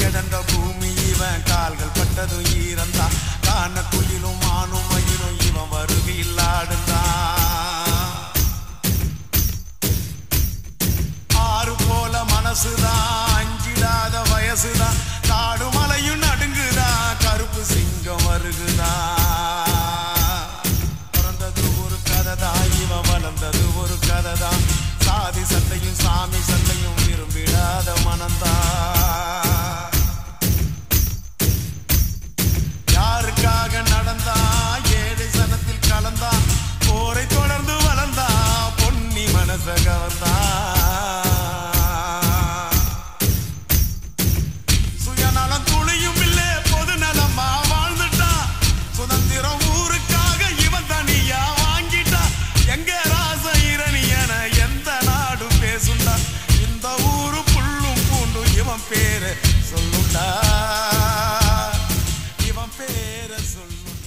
கிடந்த பூமி இவன் கால்கள் பட்டதும் ஈரந்தான் காண குயிலும் மானும் மயிலும் இவன் வருகையில் ஆடுந்தான் ஆறு போல மனசுதான் அஞ்சிடாத வயசுதான் காடு மலையும் நடுங்குதான் கருப்பு சிங்கம் வருகுதான் பிறந்தது ஒரு கதை தான் இவன் வளர்ந்தது ஒரு கதை தான் சாதி சண்டையும் சாமி சண்டையும் விரும்பிடாத மனந்தான் யாருக்காக நடந்தா ஏழை சனத்தில் கலந்தா போரை தொடர்ந்து வளர்ந்தா பொன்னி மனச கவர்ந்தா சுயநலம் துளியும் இல்லே பொது நலமா வாழ்ந்துட்டான் சுதந்திரம் ஊருக்காக இவன் தனியா வாங்கிட்டான் எங்க ராச இரணி என எந்த நாடும் பேசுண்டா இந்த ஊரு புல்லும் பூண்டும் இவன் பேரு சொல்லுண்டா இவன் பேர சொல்லுண்டா